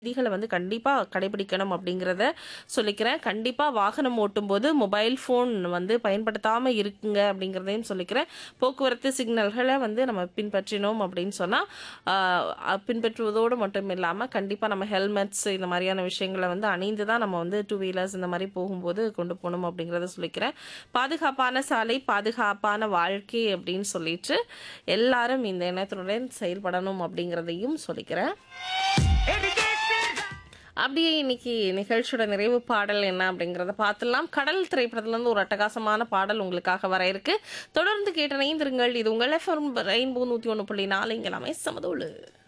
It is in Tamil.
விதிகளை வந்து கண்டிப்பா கடைபிடிக்கணும் அப்படிங்கிறத சொல்லிக்கிறேன். கண்டிப்பா வாகனம் ஓட்டும்போது மொபைல் ஃபோன் வந்து பயன்படுத்தாம இருக்குங்க அப்படிங்கிறதையும் சொல்லிக்கிறேன். போக்குவரத்து சிக்னல்கள வந்து நம்ம பின்பற்றினோம் அப்படின்னு சொன்னா, ஆ அ பின்பற்றுவதோடு மட்டும் இல்லாம, கண்டிப்பா நம்ம ஹெல்மெட்ஸ் இந்த மாரியான விஷயங்கள வந்து அணிந்து தான் நம்ம வந்து டூ வீலர்ஸ் இந்த மாரி போகும்போது கொண்டு போணும் அப்படிங்கிறத சொல்லிக்கிறேன். பாதுகாப்பான சாலை, பாதுகாப்பான வாழ்க்கை அப்படின்னு சொல்லிட்டு, எல்லாரும் இந்த எண்ணத்துடன் செயல்படணும் அப்படிங்கிறதையும் சொல்லிக்கிறேன். அப்படியே இன்னைக்கு நிகழ்ச்சியோட நிறைவு பாடல் என்ன அப்படிங்கிறத பார்த்துடலாம். கடல் திரைப்படத்திலிருந்து ஒரு அட்டகாசமான பாடல் உங்களுக்காக வர இருக்கு. தொடர்ந்து கேட்டு இணைந்திருங்கள். இது உங்கள் எஃப்எம் ரெயின்போ 101.4 இங்க எல்லாமே சமதோளு.